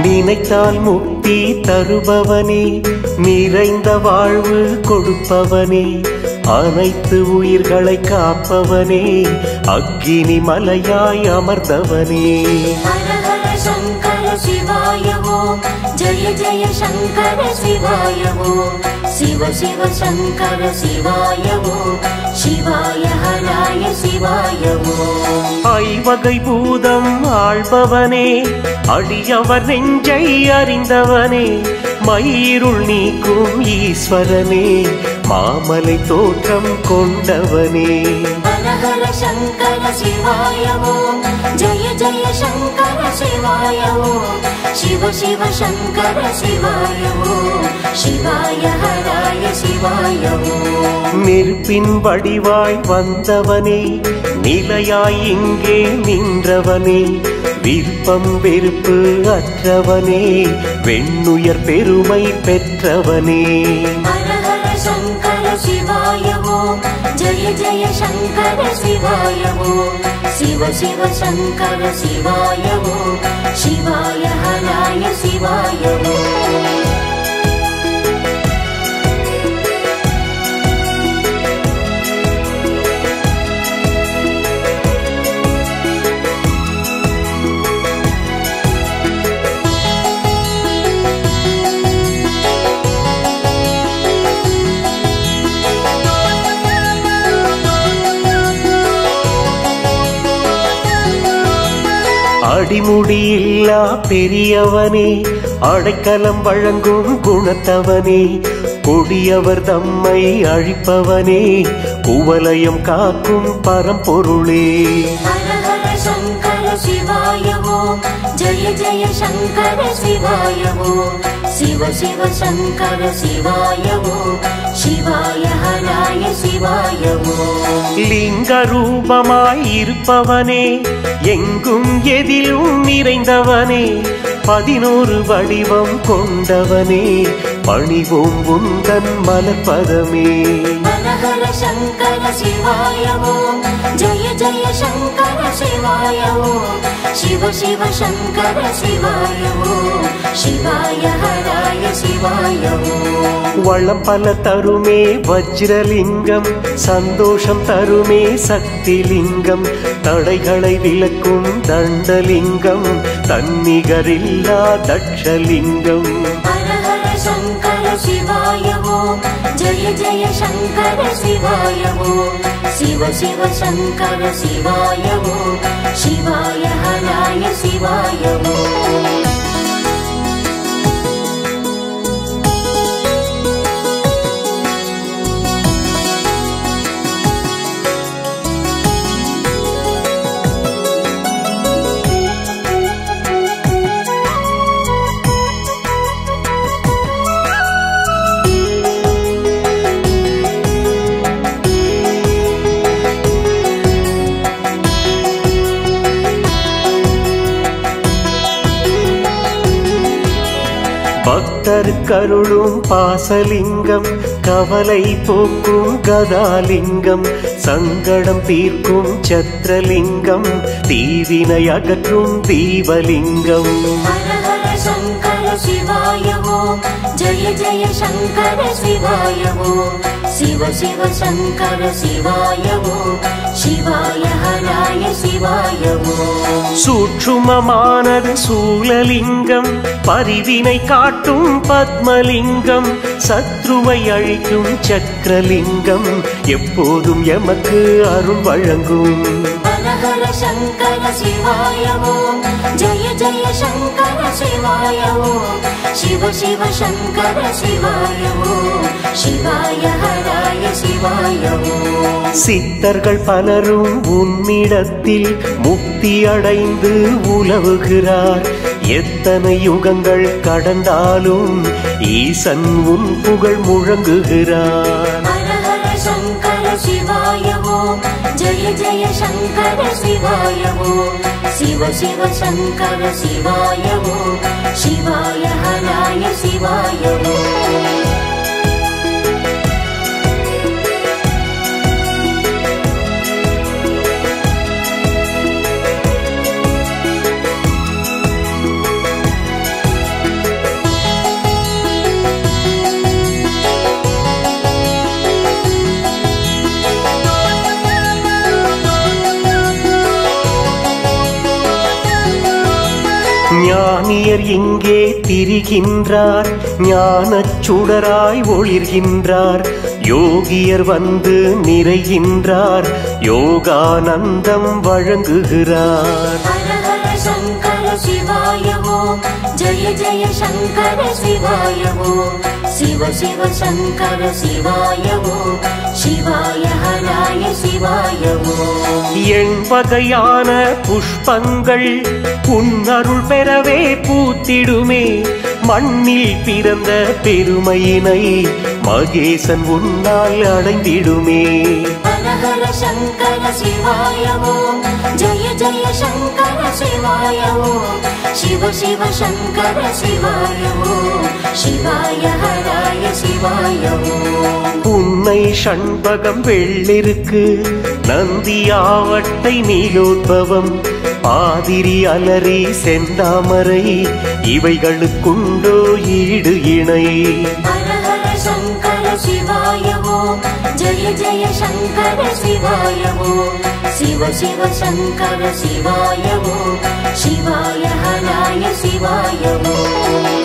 நினைத்தால் முக்தி தருபவனே நிறைந்த வாழ்வு கொடுப்பவனே அனைத்து உயிர்களை காப்பவனே அக்கினி மலையாய் அமர்ந்தவனே ஹர ஹர சங்கர சிவாய ஓம் ஜெய ஜெய சங்கர சிவாய ஓம் சிவ சிவ சங்கர சிவாய ஓம் சிவாய ஹராய சிவாய ஓம் ஐவகை பூதம் ஆள்பவனே அடியவர் நெஞ்சை அறிந்தவனே மயிருள் நீக்கும் ஈஸ்வரனே மாமலை தோற்றம் கொண்டவனே ஹர ஹர சங்கர சிவாய ஓம் ஜெய ஜெய சங்கர சிவாய ஓம் சிவ சிவ சங்கர சிவாய ஓம் சிவாய ஹராய சிவாய ஓம் நெருப்பின் வடிவாய் வந்தவனே நிலையாய் இங்கே நின்றவனே விருப்பம் வெறுப்பு அற்றவனே வெண்ணுயர் பெருமை பெற்றவனே ஹர ஹர சங்கர சிவாய ஓம் ஜெய ஜெய சங்கர சிவாய ஓம் சிவ சிவ சங்கர சிவாய ஓம் சிவாய ஹராய சிவாய ஓம் அடிமுடியில்லா பெரியவனே அடைக்கலம் வழங்கும் குணத்தவனே கொடியவர் தம்மை அழிப்பவனே குவலயம் காக்கும் பரம்பொருளே ஹர ஹர சங்கர சிவாய ஓம் ஜெய ஜெய சங்கர சிவாய ஓம் சிவ சிவ சங்கர சிவாய ஓம் சிவாய ஹராய சிவாய ஓம் லிங்க ரூபமாய் இருப்பவனே எங்கும் எதிலும் நிறைந்தவனே பதினோரு வடிவம் கொண்டவனே பணிவோம் உந்தன் மலர்பதமே ஹர ஹர சங்கர சிவாய ஓம் ஜெய ஜெய சங்கர சிவாய ஓம் சிவ சிவ சங்கர சிவாய ஓம் சிவாய ஹராய சிவாய ஓம் வளம் பல தருமே வஜ்ரலிங்கம் சந்தோஷம் தருமே சக்திலிங்கம் தடைகளை விலக்கும் தண்டலிங்கம் தன்னிகரில்லா தட்சலிங்கம் ஹர ஹர சங்கர சிவாய ஓம் ஜெய ஜெய சங்கர சிவாய ஓம் சிவ சிவ சங்கர சிவாய ஓம் சிவாய ஹராய சிவாய ஓம் பக்தருக்கருளும் பாசலிங்கம் கவலை போக்கும் கதாலிங்கம் சங்கடம் தீர்க்கும் சத்ரலிங்கம் தீவினை அகற்றும் தீபலிங்கம் ஹர ஹர சங்கர சிவாய ஓம் ஜெய ஜெய சங்கர சிவாய ஓம் சிவ சிவ சங்கர சிவாய ஓம் சிவாய ஹராய சிவாய ஓம் சூட்சுமமானது சூலலிங்கம் பரிவினை காட்டும் பத்மலிங்கம் சத்ருவை அழிக்கும் சக்கரலிங்கம் எப்போதும் எமக்கு அருள் வழங்கும் ஹர ஹர சங்கர சிவாய ஓம் ஜெய ஜெய சங்கர சிவாய ஓம் சிவ சிவ சங்கர சிவாய ஓம் சிவாய ஹராய சிவாய ஓம் சித்தர்கள் பலரும் உன்னிடத்தில் முக்தி அடைந்து உலவுகிறார் எத்தனை யுகங்கள் கடந்தாலும் ஈசன் உன் புகழ் முழங்குகிறார் ஹர ஹர சங்கர சிவாய ஓம் ஜெய ஜெய சங்கர சிவாய ஓம் சிவ சிவ சங்கர சிவாய ஓம் சிவாய ஹராய சிவாய ஓம் ஞானியர் இங்கே திரிகின்றார் ஞானச் சுடராய் ஒளிர்கின்றார் யோகியர் வந்து நிறைகின்றார் யோகானந்தம் வழங்குகிறார் ஹர ஹர சங்கர சிவாய ஓம் ஜெய ஜெய சங்கர சிவாய ஓம் சிவ சிவ சங்கர சிவாய ஓம் சிவாய ஹராய சிவாய ஓம் எண்பகையான புஷ்பங்கள் உன்னருள் பெறவே பூத்திடுமே மண்ணில் பிறந்த பெருமையினை மகேசன் உன்னால் அடைந்திடுமே ஹர ஹர சங்கர சிவாய ஓம் ஜெய ஜெய சங்கர சிவாய ஓம் சிவ சிவ சங்கர சிவாய ஓம் சிவாய ஹராய சிவாய ஓம் உன்னை ஷண்பகம் வெள்ளிருக்கு நந்தியாவட்டை நீலோத்பவம் பாதிரி அலரி செந்தாமரை இவைகளுக்குண்டோ ஈடு இணை ஹர ஹர சங்கர சிவாய ஓம் ஜெய ஜெய சங்கர சிவாய ஓம் சிவ சிவ சங்கர சிவாய ஓம் சிவாய ஹராய சிவாய ஓம்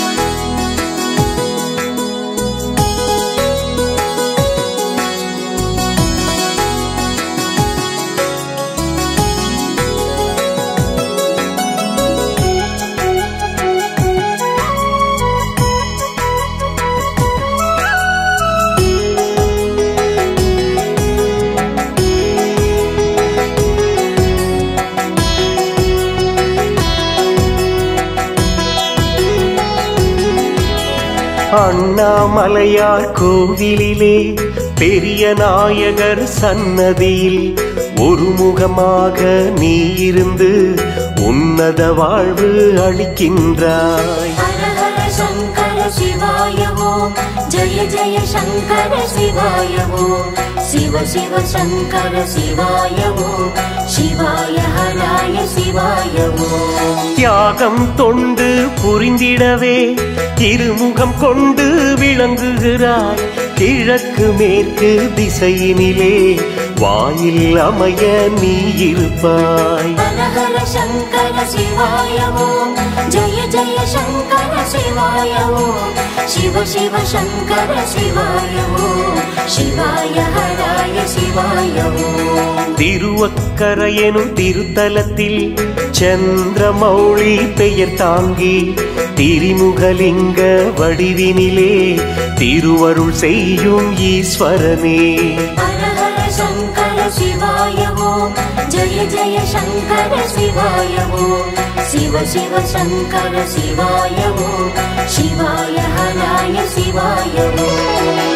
அண்ணாமலையார் கோவிலிலே பெரிய நாயகர் சன்னதியில் ஒரு முகமாக நீ இருந்து உன்னத வாழ்வு அளிக்கின்றாய் ஹர ஹர சங்கர சிவாய ஓம் ஜெய ஜெய சங்கர சிவாய ஓம் சிவ சிவ சங்கர சிவாய ஓம் சிவாய ஹராய சிவாய ஓம் தியாகம் தொண்டு புரிந்திடவே திருமுகம் கொண்டு விளங்குகிறாய் கிழக்கு மேற்கு திசையினிலே வாயில் அமைய நீ இருப்பாய் ஹர ஹர சங்கர சிவாய ஓம் ஜெய ஜெய சங்கர சிவாய ஓம் சிவ சிவ சங்கர சிவாய ஓம் சிவாய ஹராய சிவாய ஓம் திருவக்கரையெனும் திருத்தலத்தில் சந்திரமௌழி பெயர் தாங்கி திரிமுகலிங்க வடிவினிலே திருவருள் செய்யும் ஈஸ்வரனே ஹர ஹர சங்கர சிவாய ஓம் ஜெய ஜெய சங்கர சிவாய ஓம் சிவ சிவ சங்கர சிவாய ஓம் சிவாய ஹராய சிவாய ஓம்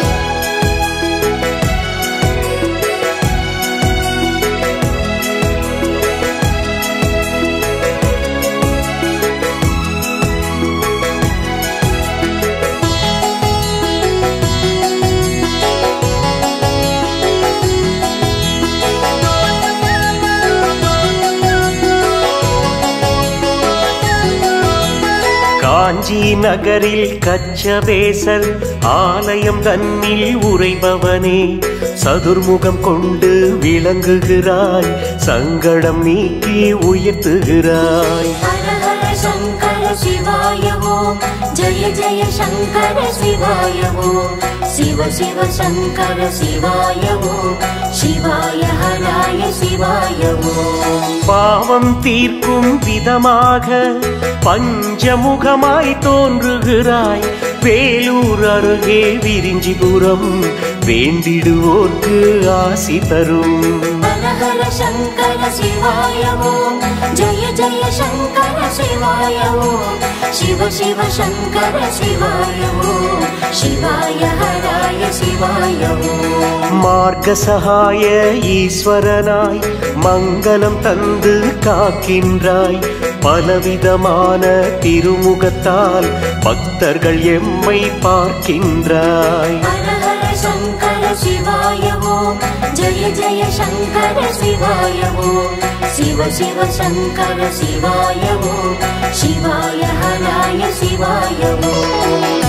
காஞ்சி நகரில் கச்சபேசர் ஆலயம் தன்னில் உறைபவனே சதுர்முகம் கொண்டு விளங்குகிறாய் சங்கடம் நீக்கி உயர்த்துகிறாய் ஹர ஹர சங்கர சிவாய ஓம் ஜெய ஜெய சங்கர சிவாய ஓம் சிவ சிவ சங்கர சிவாய ஓம் சிவாய ஹராய சிவாய ஓம் பாவம் தீர்க்கும் விதமாக பஞ்சமுகமாய் தோன்றுகிறாய் வேலூர் அருகே விரிஞ்சிபுரம் வேண்டிடுவோர்க்கு ஆசி தரும் ஹர ஹர சங்கர சிவாய ஓம் ஜெய ஜெய சங்கர சிவாய ஓம் சிவ சிவ சங்கர சிவாய ஓம் சிவாய ஹராய சிவாய ஓம் மார்க்க சகாய ஈஸ்வரனாய் மங்களம் தந்து காக்கின்றாய் பலவிதமான திருமுகத்தால் பக்தர்கள் எம்மை பார்க்கின்றாய் ஹர ஹர சங்கர சிவாய ஓம் ஜெய ஜெய சங்கர சிவாய ஓம் சிவ சிவ சங்கர சிவாய ஓம் சிவாய ஹராய சிவாய ஓம்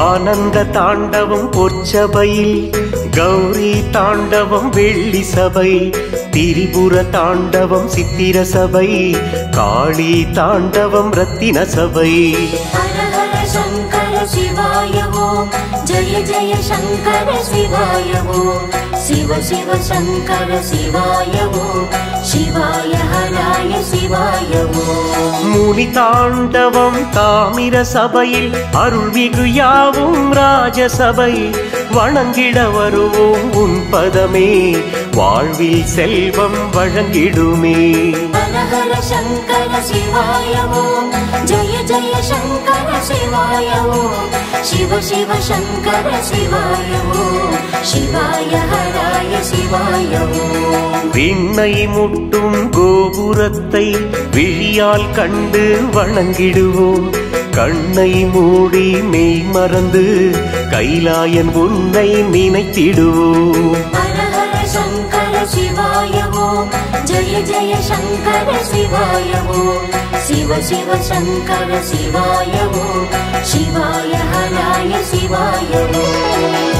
ஆனந்த தாண்டவம் பொற்சபையில் கௌரி தாண்டவம் வெள்ளி சபை திரிபுர தாண்டவம் சித்திர சபை காளி தாண்டவம் ரத்தின சபை ஹர ஹர சங்கர சிவாய ஓம் ஜெய ஜெய சங்கர சிவாய ஓம் சிவ சிவ சங்கர சிவாய ஓம் சிவாய ஹராய சிவாய ஓம் முனி தாண்டவம் தாமிர சபையில் அருள்மிகு யாவும் ராஜசபை வணங்கிட வருவோம் உன் பதமே வாழ்வில் செல்வம் வழங்கிடுமே ஹர ஹர சங்கர சிவாய ஓம் ஜெய ஜெய சங்கர சிவாய ஓம் சிவ சிவ சங்கர சிவாய ஓம் சிவாய ஹராய சிவாய ஓம் விண்ணை முட்டும் கோபுரத்தை விழியால் கண்டு வணங்கிடுவோம் கண்ணை மூடி மெய் மறந்து கைலாயன் உன்னை நினைத்திடுவோம் ஹர ஹர சங்கர சிவாய ஓம் ஜெய ஜெய சங்கர சிவாய ஓம் சிவ சிவ சங்கர சிவாய ஓம் சிவாய ஹராய சிவாய ஓம்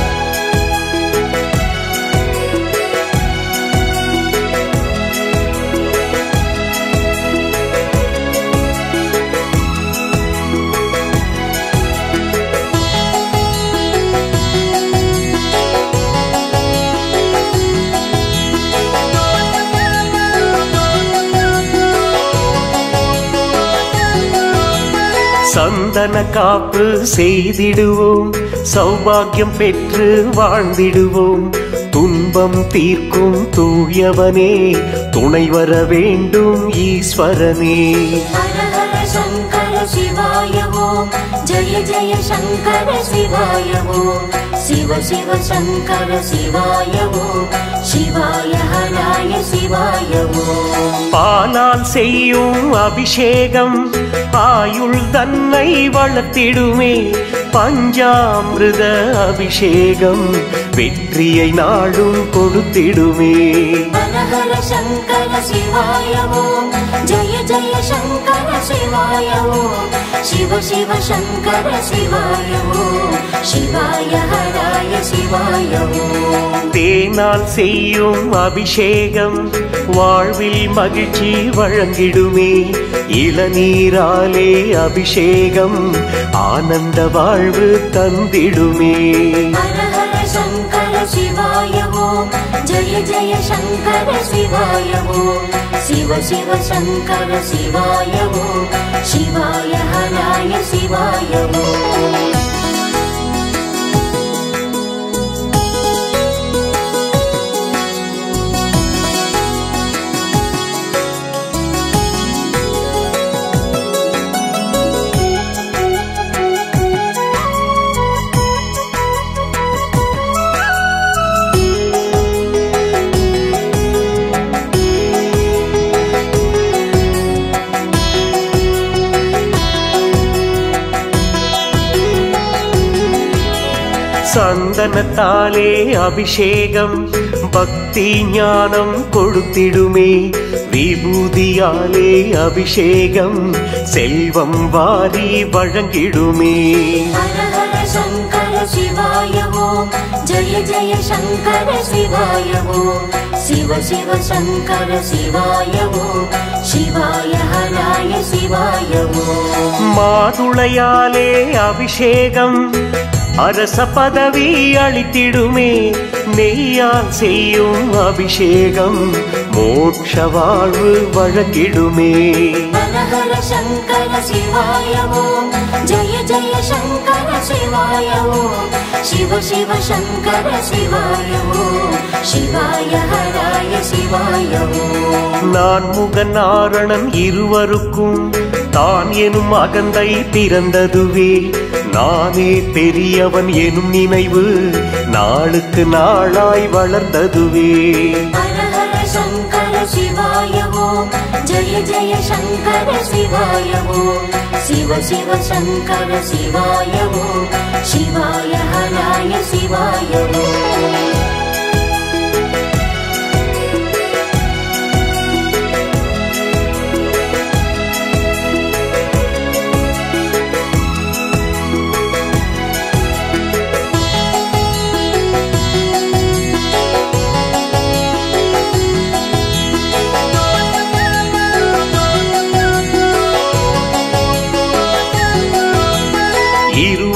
சந்தன காப்பு செய்திடுவோம் சௌபாக்கியம் பெற்று வாழ்ந்திடுவோம் துன்பம் தீர்க்கும் தூயவனே துணை வர வேண்டும் ஈஸ்வரனே ஹர ஹர சங்கர சிவாய ஓம் ஜெய ஜெய சங்கர சிவாய ஓம் சிவ சிவ சங்கர சிவாய ஓம் சிவாய ஹராய சிவாய ஓம் பாலால் செய்யும் அபிஷேகம் ஆயுள் தன்னை வளர்த்திடுமே பஞ்சாமிருத அபிஷேகம் வெற்றியை நாளும் கொடுத்திடுமே ஹர ஹர சங்கர சிவாய ஓம் ஜெய ஜெய சங்கர சிவாய ஓம் சிவ சிவ சங்கர சிவாய ஓம் சிவாய ஹராய சிவாய ஓம் தேனால் செய்யும் அபிஷேகம் வாழ்வில் மகிழ்ச்சி வழங்கிடுமே இளநீராலே அபிஷேகம் ஆனந்த வாழ்வு தந்திடுமே ஹர ஹர சங்கர சிவாய ஓம் ஜெய ஜெய சங்கர சிவாய ஓம் சிவ சிவ சங்கர சிவாய ஓம் சிவாய ஹராய சிவாய ஓம் சந்தனத்தாலே அபிஷேகம் பக்தி ஞானம் கொடுத்திடுமே விபூதியாலே அபிஷேகம் செல்வம் வாரி வழங்கிடுமே ஹர ஹர சங்கர சிவாய ஓம் ஜெய ஜெய சங்கர சிவாய ஓம் சிவ சிவ சங்கர சிவாய ஓம் சிவாய ஹராய சிவாய ஓம் மாதுளையாலே அபிஷேகம் அரச பதவி அளித்திடுமே நெய்யால் செய்யும் அபிஷேகம் மோட்ச வாழ்வு வழங்கிடுமே ஹர ஹர சங்கர சிவாய ஓம் ஜெய ஜெய சங்கர சிவாய ஓம் சிவ சிவ சங்கர சிவாய ஓம் சிவாய ஹராய சிவாய ஓம் நான் முகன் நாரணன் இருவருக்கும் தான் எனும் அகந்தை பிறந்ததுவே நானே பெரியவன் எனும் நினைவு நாளுக்கு நாளாய் வளர்ந்ததுவே ஹர ஹர சங்கர சிவாய ஓம் ஜெய ஜெய சங்கர சிவாய ஓம் சிவ சிவ சங்கர சிவாய ஓம் சிவாய ஹராய சிவாய ஓம்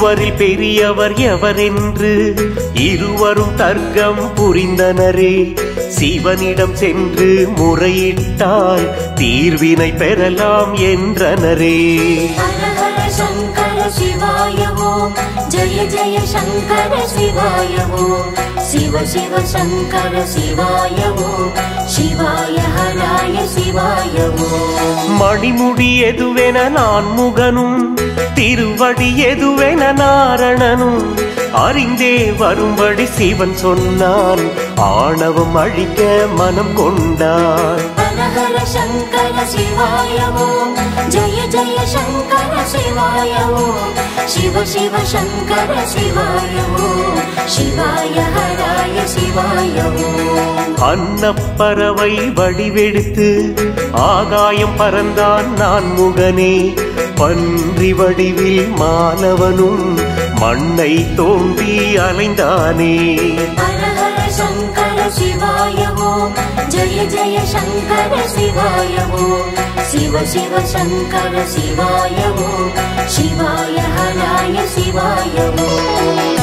இருவரில் பெரியவர் எவரென்று இருவரும் தர்க்கம் புரிந்தனரே சிவனிடம் சென்று முறையிட்டால் தீர்வினை பெறலாம் என்றனரே ஹர ஹர சங்கர சிவாய ஓம் ஜெய ஜெய சங்கர சிவாய ஓம் சிவ சிவ சங்கர சிவாய ஓம் சிவாய ஹராய சிவாய ஓம் மணிமுடி எதுவென நான் முகனும் திருவடி எதுவென நாரணனும் அறிந்தே வரும்படி சிவன் சொன்னான் ஆணவம் அழிக்க மனம் கொண்டான் ஹர ஹர சங்கர சிவாய ஓம் ஜெய ஜெய சங்கர சிவாய ஓம் சிவ சிவ சங்கர சிவாய ஓம் சிவாய ஹராய சிவாய ஓம் அன்னப்பறவை வடிவெடுத்து ஆகாயம் பறந்தான் நான் முகனே பன்றி வடிவில் மாலவனும் மண்ணை தோண்டி அலைந்தானே ஹர ஹர சங்கர சிவாய ஓம் ஜெய ஜெய சங்கர சிவாய ஓம் சிவ சிவ சங்கர சிவாய ஓம் சிவாய ஹராய சிவாய ஓம்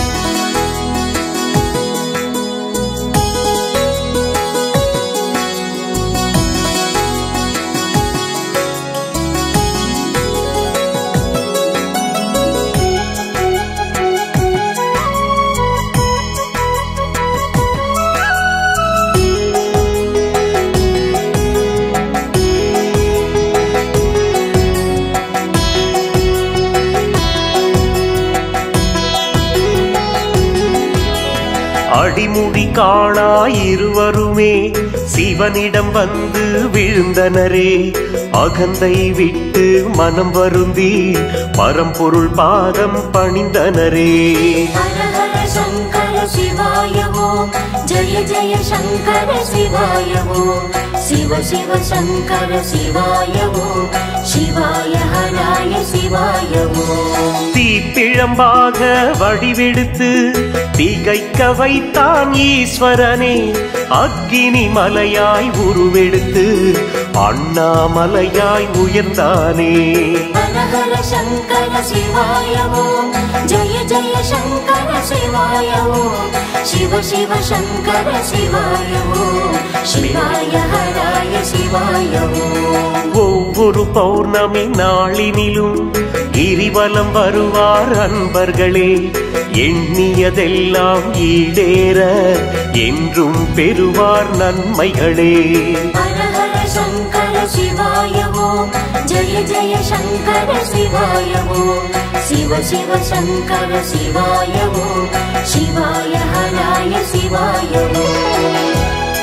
அடிமுடி காணா இருவருமே சிவனிடம் வந்து விழுந்தனரே அகந்தை விட்டு மனம் வருந்தி பரம்பொருள் பாதம் பணிந்தனரே ஹர ஹர சங்கர சிவாய ஓம் ஜெய ஜெய சங்கர சிவாய ஓம் சிவ சிவ சங்கர சிவாய ஓம் சிவாய ஹராய சிவாய ஓம் தீப்பிழம்பாக வடிவெடுத்து திகைக்க வைத்தான் ஈஸ்வரனே அக்கினி மலையாய் உருவெடுத்து அண்ணாமலையாய் உயர்ந்தானே ஹர ஹர சங்கர சிவாய ஓம் ஜெய ஜெய சங்கர சிவாய ஓம் சிவ சிவ சங்கர சிவாய ஓம் சிவாய ஹராய சிவாய ஓம் ஒவ்வொரு பௌர்ணமி நாளினிலும் கிரிவலம் வருவார் அன்பர்களே எண்ணியதெல்லாம் ஈடேற என்றும் பெறுவார் நன்மைகளே ஹர ஹர சங்கர சிவாய ஓம் ஜெய ஜெய சங்கர சிவாய ஓம் சிவ சிவ சங்கர சிவாய ஓம் சிவாய ஹராய சிவாய ஓம்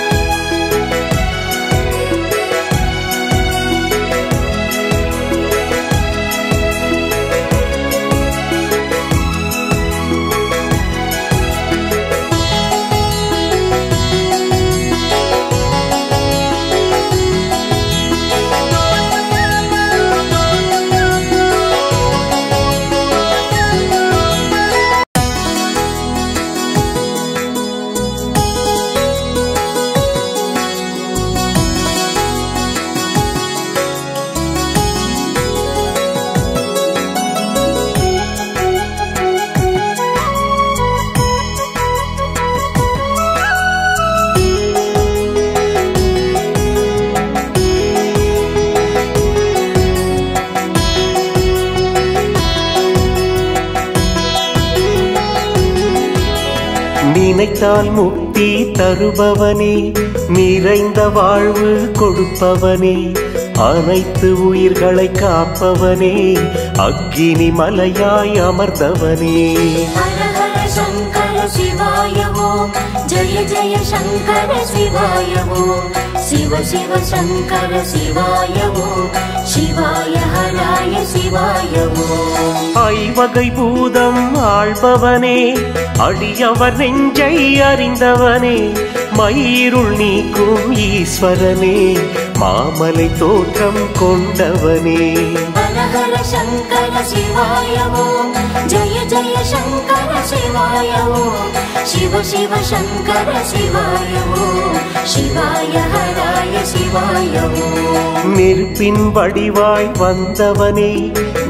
நினைத்தால் முக்தி தருபவனே நிறைந்த வாழ்வு கொடுப்பவனே அனைத்து உயிர்களை காப்பவனே அக்கினி மலையாய் அமர்ந்தவனே ஹர ஹர சங்கர சிவாய ஓம் ஜெய ஜெய சங்கர சிவாய ஓம் சிவ சிவ சங்கர சிவாய ஓம் சிவாய ஹராய சிவாய ஓம் ஐவகை பூதம் ஆள்பவனே அடியவர் நெஞ்சை அறிந்தவனே மயிருள் நீக்கும் ஈஸ்வரனே மாமலை தோற்றம் கொண்டவனே ஹர ஹர சங்கர சிவாய ஓம் ஜெய ஜெய சங்கர சிவாய ஓம் சிவ சிவ சங்கர சிவாய ஓம் சிவாய ஹராய சிவாய ஓம் நெருப்பின் வடிவாய் வந்தவனே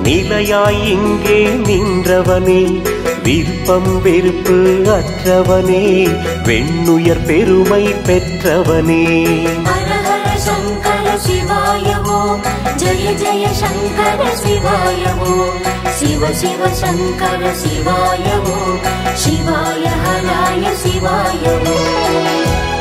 நிலையாய் இங்கே நின்றவனே விருப்பம் வெறுப்பு அற்றவனே வெண்ணுயர் பெருமை பெற்றவனே ஹர ஹர சங்கர சிவாய ஓம் ஜய ஜய சங்கர சிவாய ஓம் சிவ சிவ சங்கர சிவாய ஓம் சிவாய ஹராய சிவாய ஓம்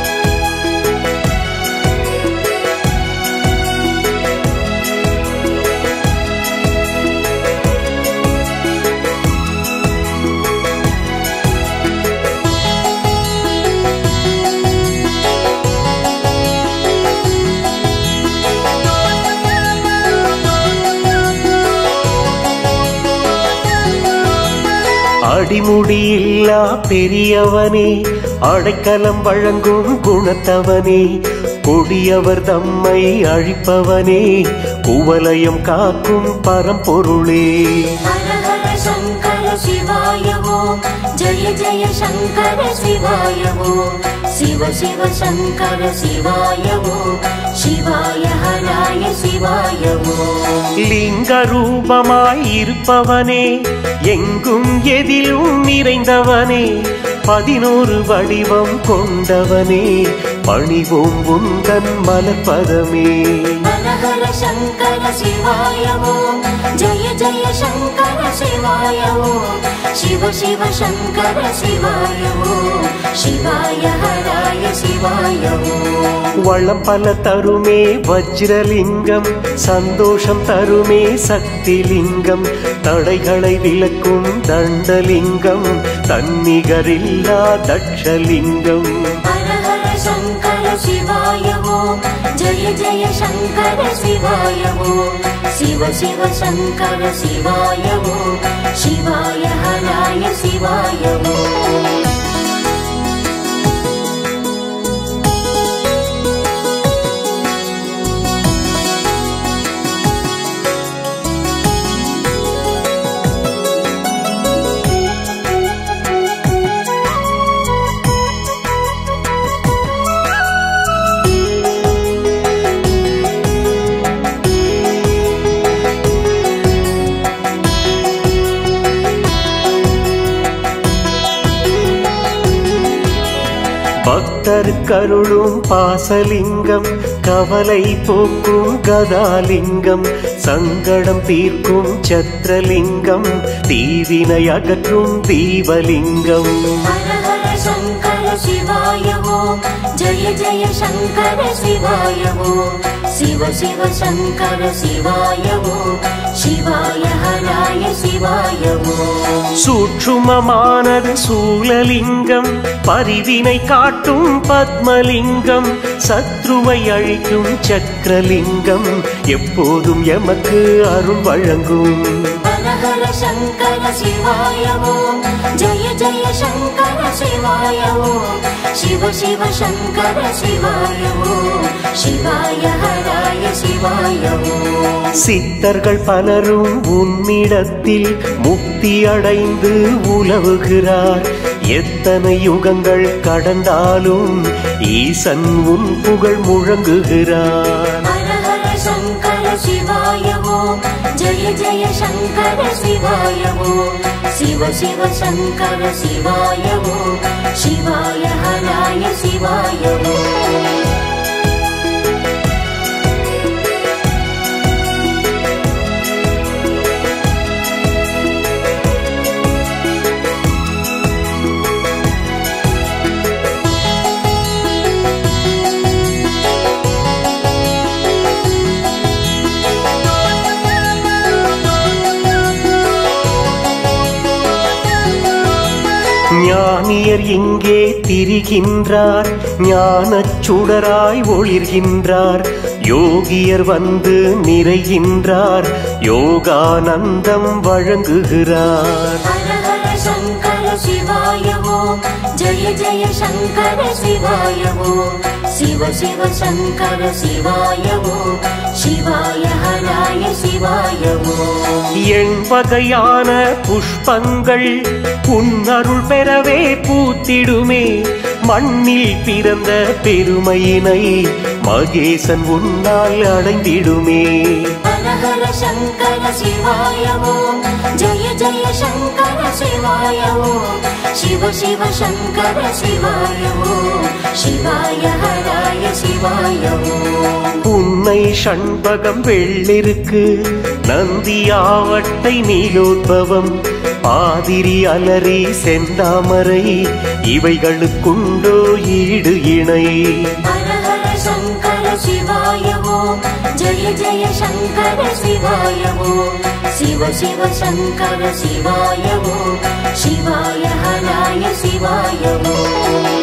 அடிமுடியில்லா பெரியவனே அடைக்கலம் வழங்கும் குணத்தவனே கொடியவர் தம்மை அழிப்பவனே குவலயம் காக்கும் பரம்பொருளே ஹர ஹர சங்கர சிவாய ஓம் ஜய ஜய சங்கர சிவாய ஓம் சிவ சிவ சங்கர சிவாய ஓம் சிவாய ஹராய சிவாய ஓம் லிங்க ரூபமாய் இருப்பவனே எங்கும் எதிலும் நிறைந்தவனே பதினோரு வடிவம் கொண்டவனே பணிவோம் உந்தன் மலர்பதமே ஹர ஹர சங்கர சிவாய ஓம் ஜய ஜய சங்கர சிவாய ஓம் சிவ சிவ சங்கர சிவாய ஓம் சிவாய ஹராய சிவாய ஓம் வளம் பல தருமே வஜ்ரலிங்கம் சந்தோஷம் தருமே சக்திலிங்கம் தடைகளை விளக்கும் தண்டலிங்கம் தன்னிகரில்லா தட்சலிங்கம் ஹர ஹர சங்கர சிவாய ஓம் ஜய ஜய சங்கர சிவாய ஓம் சிவ சிவ சங்கர சிவாய ஓம் சிவாய ஹராய சிவாய ஓம் பக்தர் கருளும் பாசலிங்கம் கவலை போக்கும் கதாலிங்கம் சங்கடம் தீர்க்கும் சத்ரலிங்கம் தீவினை அகற்றும் தீபலிங்கம் ஹர ஹர சங்கர சிவாய ஓம் ஜய ஜய சங்கர சிவாய ஓம் சிவ சிவ சங்கர சிவாய ஓம் சிவாய ஹராய சிவாய ஓம் சூட்சுமமானது சூலலிங்கம் பரிவினை காட்டும் பத்மலிங்கம் சத்ருவை அழிக்கும் சக்கரலிங்கம் எப்போதும் எமக்கு அருள் வழங்கும் ஹர ஹர சங்கர சிவாய ஓம் ஜய ஜய சங்கர சிவாய ஓம் சிவ சிவ சங்கர சிவாய ஓம் சிவாய ஹராய சிவாய ஓம் சித்தர்கள் பலரும் உன்னிடத்தில் முக்தி அடைந்து உலவுகிறார் எத்தனை யுகங்கள் கடந்தாலும் ஈசன் உன் புகழ் முழங்குகிறார் ஹர ஹர சங்கர சிவாய ஓம் ஜய ஜய சங்கர சிவாய ஓம் சிவ சிவ சங்கர சிவாய ஓம் சிவாய ஹராய சிவாய ஓம் ஞானியர் இங்கே திரிகின்றார் ஞானச் சுடராய் ஒளிர்கின்றார் யோகியர் வந்து நிறைகின்றார் யோகானந்தம் வழங்குகிறார் ஹர ஹர சங்கர சிவாய ஓம் ஜய ஜய சங்கர சிவாய ஓம் சிவ சிவ சங்கர சிவாய ஓம் சிவாய ஹராய சிவாய ஓம் எண்வகையான புஷ்பங்கள் உன்னருள் பெறவே பூத்திடுமே மண்ணில் பிறந்த பெருமையினை மகேசன் உன்னால் அடைந்திடுமே ஹர ஹர ஹர சங்கர சிவாய ஓம் ஜெய ஜெய சங்கர சிவாய ஓம் சிவ சிவ சங்கர சிவாய ஓம் சிவாய ஹராய சிவாய ஓம் புன்னை ஷண்பகம் வெள்ளிருக்கு நந்தியாவட்டை நீலோத்பவம் பாதிரி அலரி செந்தாமரை இவைகளுக்குண்டோ ஈடு இணை ஹர ஹர சங்கர சிவாய ஓம் ஜெய ஜெய சங்கர சிவாய ஓம் சிவ சிவ சங்கர சிவாய ஓம் சிவாய ஹராய சிவாய ஓம்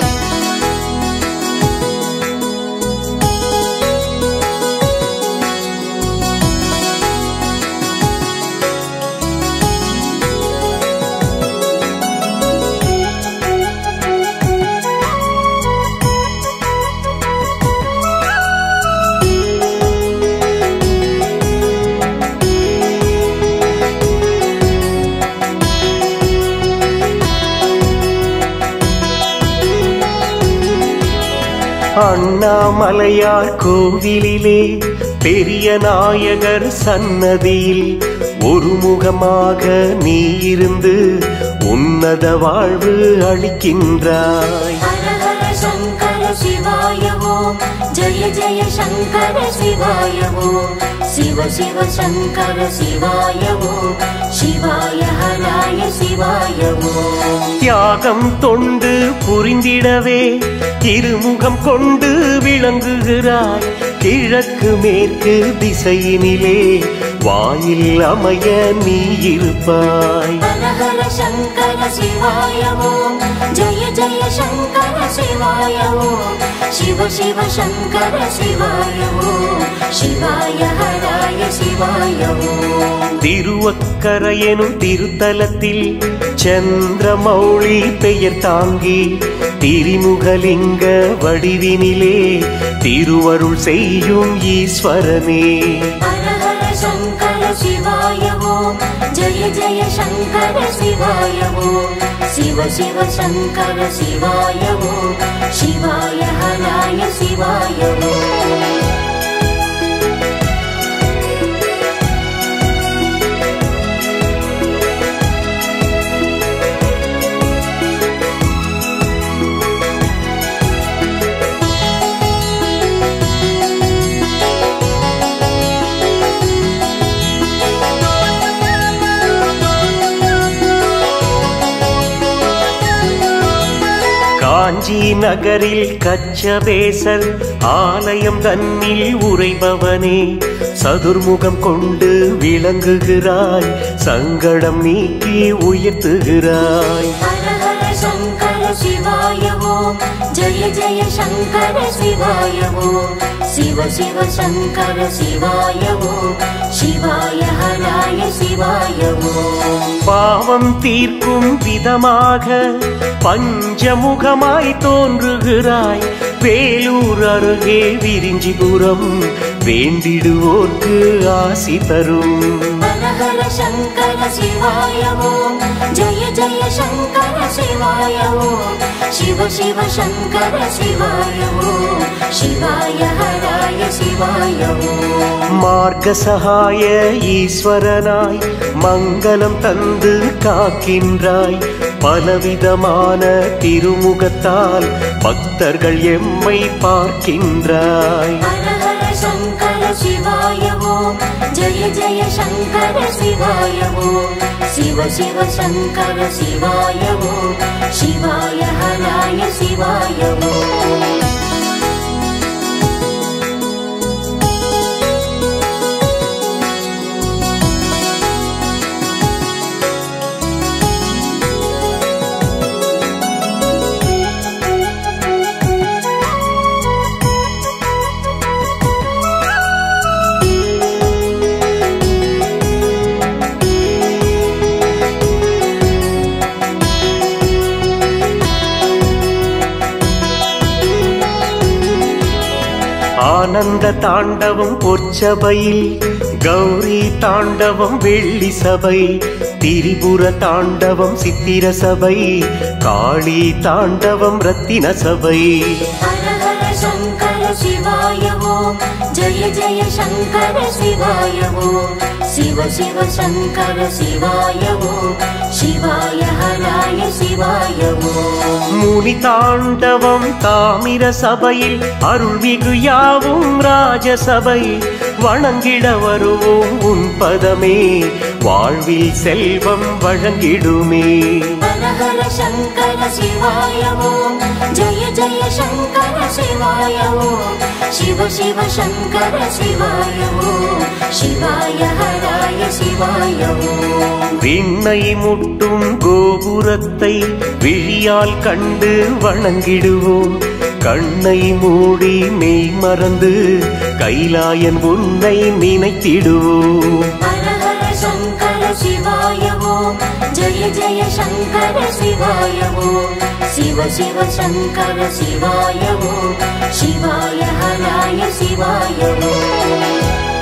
அண்ணாமலையார் கோவிலிலே பெரிய நாயகர் சன்னதியில் ஒரு முகமாக நீ இருந்து உன்னத வாழ்வு அளிக்கின்றாய் ஹர ஹர சங்கர சிவாய ஓம் ஜெய ஜெய சங்கர சிவாய ஓம் சிவ சிவ சங்கர சிவாய ஓம் சிவாய ஹராய சிவாய ஓம் தியாகம் தொண்டு புரிந்திடவே திருமுகம் கொண்டு விளங்குகிறாய் கிழக்கு மேற்கு திசையினிலே வாயில் அமைய நீ இருப்பாய் ஹர ஹர சங்கர சிவாய ஓம் ஜெய ஜெய சங்கர சிவாய ஓம் சிவ சிவ சங்கர சிவாய ஓம் சிவாய ஹராய சிவாய ஓம் திருவக்கரையெனும் திருத்தலத்தில் சந்திரமௌழி பெயர் தாங்கி திரிமுகலிங்க வடிவினிலே திருவருள் செய்யும் ஈஸ்வரனே ஹர ஹர சங்கர சிவாய ஓம் ஜெய ஜெய சங்கர சிவாய ஓம் சிவ சிவ சங்கர சிவாய ஓம் சிவாய ஹராய சிவாய ஓம் காஞ்சி நகரில் கச்சபேசர் ஆலயம் தன்னில் உறைபவனே சதுர்முகம் கொண்டு விளங்குகிறாய் சங்கடம் நீக்கி உயர்த்துகிறாய் ஹர ஹர சங்கர சிவாய ஓம் ஜெய ஜெய சங்கர சிவாய ஓம் சிவ சிவ சங்கர சிவாய ஓம் சிவாய ஹராய சிவாய ஓம் பாவம் தீர்க்கும் விதமாக பஞ்சமுகமாய் தோன்றுகிறாய் வேலூர் அருகே விரிஞ்சிபுரம் வேண்டிடுவோர்க்கு ஆசி தரும் ஹர ஹர சங்கர சிவாய ஓம் ஜெய ஜெய சங்கர சிவாய ஓம் சிவ சிவ சங்கர சிவாய ஓம் சிவாய ஹராய சிவாய ஓம் மார்க்க சகாய ஈஸ்வரனாய் மங்களம் தந்து காக்கின்றாய் பலவிதமான திருமுகத்தால் பக்தர்கள் எம்மை பார்க்கின்றாய் ஹர ஹர சங்கர சிவாய ஓம் ஜெய ஜெய சங்கர சிவாய ஓம் சிவ சிவ சங்கர சிவாய ஓம் சிவாய ஹராய சிவாய ஓம் ஆனந்த தாண்டவம் பொற்சபையில் கௌரி தாண்டவம் வெள்ளி சபை திரிபுர தாண்டவம் சித்திர சபை காளி தாண்டவம் ரத்தின சபை ஹர ஹர சங்கர शिवाय ॐ जय जय शङ्कर शिवाय ॐ शिव शिव शङ्कर शिवाय ॐ शिवाय हराय शिवाय ॐ முனி தாண்டவம் தாமிர சபையில் அருள்மிகு யாவும் ராஜசபை வணங்கிட வருவோம் உன் பதமே வாழ்வில் செல்வம் வழங்கிடுமே हर हर शङ्कर शिवाय ॐ जय जय शङ्कर शिवाय ॐ शिव शिव शङ्कर शिवाय ॐ शिवाय हराय शिवाय ॐ விண்ணை முட்டும் கோபுரத்தை விழியால் கண்டு வணங்கிடுவோம் கண்ணை மூடி மெய் மறந்து கைலாயன் உன்னை நினைத்திடுவோம் हर हर शङ्कर शिवाय ॐ जय जय शङ्कर शिवाय ॐ शिव शिव शङ्कर शिवाय ॐ शिवाय हराय शिवाय ॐ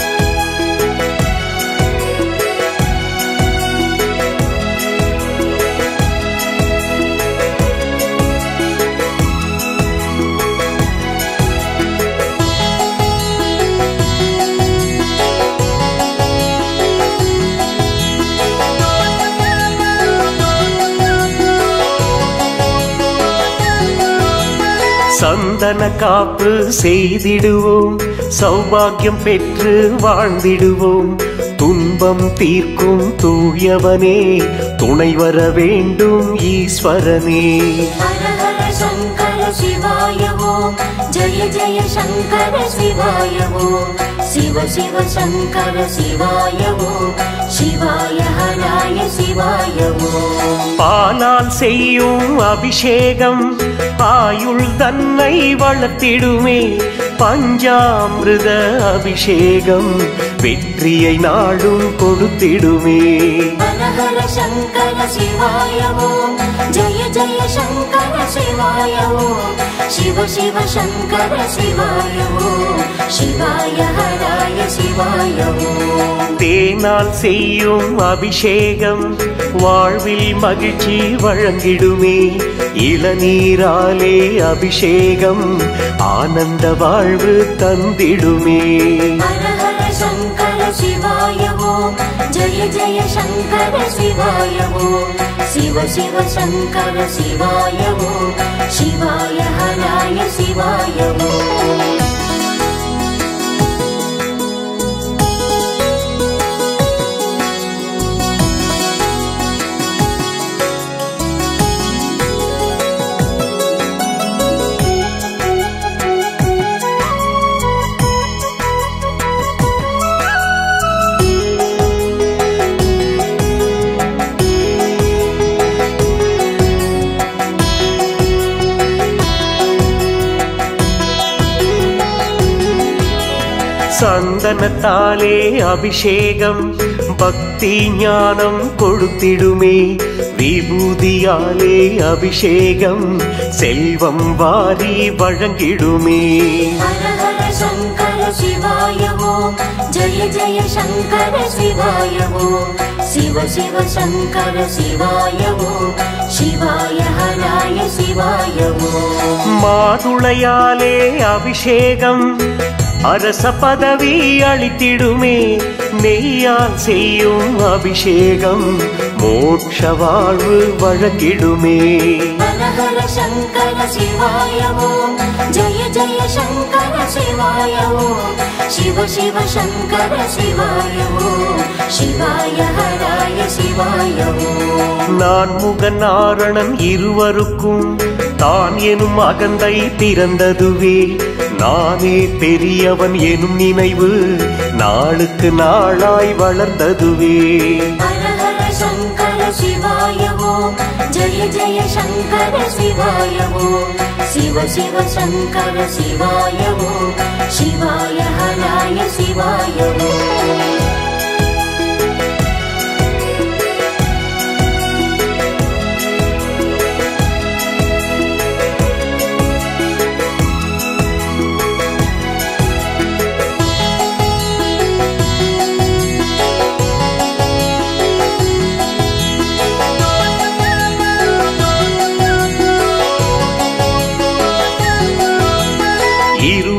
சந்தன காப்பு செய்திடுவோம் சௌபாகியம் பெற்று வாழ்ந்திடுவோம் துன்பம் தீர்க்கும் தூயவனே துணை வர வேண்டும் ஈஸ்வரனே हर हर शङ्कर शिवाय ॐ जय जय शङ्कर शिवाय ॐ शिव शिव शङ्कर शिवाय ॐ शिवाय हराय शिवाय ॐ பாலால் செய்யும் அபிஷேகம் ஆயுள் தன்னை வளர்த்திடுமே பஞ்சாமிருத அபிஷேகம் வெற்றியை நாடும் கொடுத்திடுமே हर हर शङ्कर शिवाय ॐ जय जय शङ्कर शिवाय ॐ शिव शिव शङ्कर शिवाय ॐ शिवाय हराय शिवाय ॐ தேனால் செய்யும் அபிஷேகம் வாழ்வில் மகிழ்ச்சி வழங்கிடுமே இளநீராலே அபிஷேகம் ஆனந்த வாழ்வு தந்திடுமே हर हर शङ्कर शिवाय ॐ जय जय शङ्कर शिवाय ॐ शिव शिव शङ्कर शिवाय ॐ शिवाय हराय शिवाय ॐ சந்தனத்தாலே அபிஷேகம் பக்தி ஞானம் கொடுத்திடுமே விபூதியாலே அபிஷேகம் செல்வம் வாரி வழங்கிடுமே हर हर शङ्कर शिवाय ॐ जय जय शङ्कर शिवाय ॐ शिव शिव शङ्कर शिवाय ॐ शिवाय हराय शिवाय ॐ மாதுளையாலே அபிஷேகம் அரச பதவி அளித்திடுமே நெய்யால் செய்யும் அபிஷேகம் மோட்ச வாழ்வு வழங்கிடுமே हर हर शङ्कर शिवाय ॐ जय जय शङ्कर शिवाय ॐ शिव शिव शङ्कर शिवाय ॐ शिवाय हराय शिवाय ॐ நான் முகநாரணன் இருவருக்கும் தான் எனும் அகந்தை பிறந்ததுவே நானே பெரியவன் எனும் நினைவு நாளுக்கு நாளாய் வளர்ந்ததுவே हर हर शङ्कर शिवाय ॐ जय जय शङ्कर शिवाय ॐ शिव शिव शङ्कर शिवाय ॐ शिवाय हराय शिवाय ॐ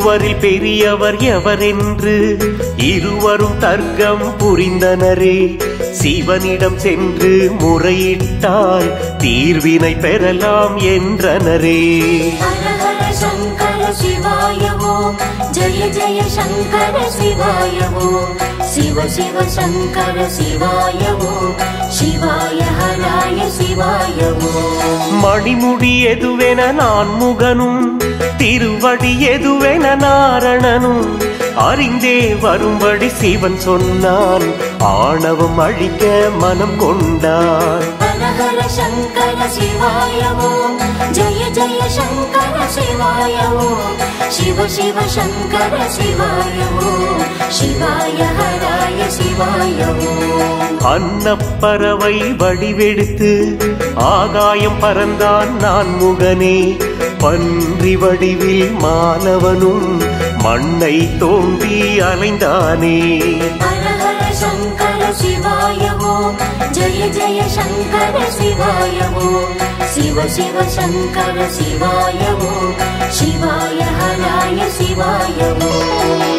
இருவரில் பெரியவர் எவரென்று இருவரும் தர்க்கம் புரிந்தனரே சிவனிடம் சென்று முறையிட்டால் தீர்வினை பெறலாம் என்றனரே ஹர ஹர சங்கர சிவாய ஓம் ஜெய ஜெய சங்கர சிவாய ஓம் சிவ சிவ சங்கர சிவாய ஓம் சிவாய ஹராய சிவாய ஓம் மணிமுடி எதுவென நான் முகனும் திருவடி எதுவென நாரணனும் அறிந்தே வரும்படி சிவன் சொன்னான் ஆணவம் அழிக்க மனம் கொண்டான் ஹர ஹர சங்கர சிவாய ஓம் ஜெய ஜெய சங்கர சிவாய ஓம் சிவ சிவ சங்கர சிவாய ஓம் சிவாய ஹராய சிவாய ஓம் அன்னப்பறவை வடிவெடுத்து ஆகாயம் பறந்தான் நான் முகனே பன்றி வடிவில் மாலவனும் மண்ணை தோண்டி அலைந்தானே ஹர ஹர சங்கர சிவாய ஓம் ஜெய ஜெய சங்கர சிவாய ஓம் சிவ சிவ சங்கர சிவாய ஓம் சிவாய ஹராய சிவாய ஓம்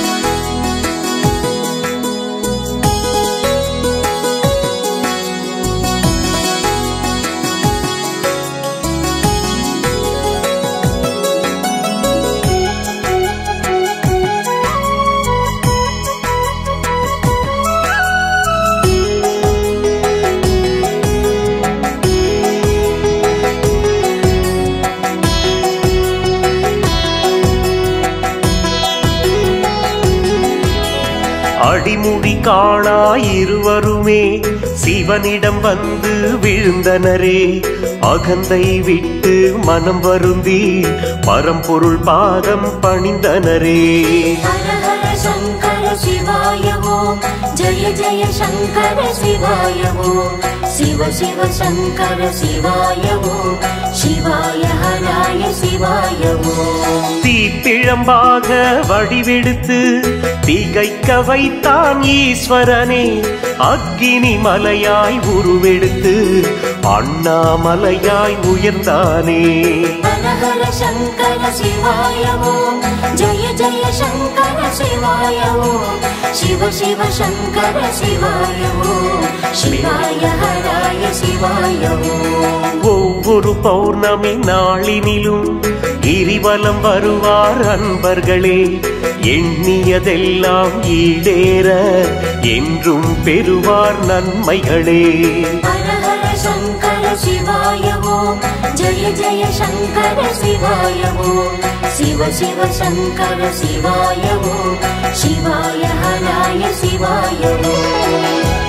அடிமுடி காணா இருவருமே சிவனிடம் வந்து விழுந்தனரே அகந்தை விட்டு மனம் வருந்தி பரம்பொருள் பாதம் பணிந்தனரே ஹர ஹர சங்கர சிவாய ஓம் ஜெய ஜெய சங்கர சிவாய ஓம் சிவ சிவ சங்கர சிவாய ஓம் சிவாய ஹராய சிவாய ஓம் தீப்பிழம்பாக வடிவெடுத்து திகைக்க வைத்தான் ஈஸ்வரனே அக்கினி மலையாய் உருவெடுத்து அண்ணாமலையாய் உயர்ந்தானே ஹர ஹர சங்கர சிவாய ஓம் ஜெய ஜெய சங்கர சிவாய ஓம் சிவ சிவ சங்கர சிவாய ஓம் சிவாய ஹராய சிவாய ஓம் ஒவ்வொரு பௌர்ணமி நாளினிலும் கிரிவலம் வருவார் அன்பர்களே எண்ணியதெல்லாம் ஈடேற என்றும் பெறுவார் நன்மைகளே ஹர ஹர சங்கர சிவாய ஓம் ஜெய ஜெய சங்கர சிவாய ஓம் சிவ சிவ சங்கர சிவாய ஓம் சிவாய ஹராய சிவாய ஓம்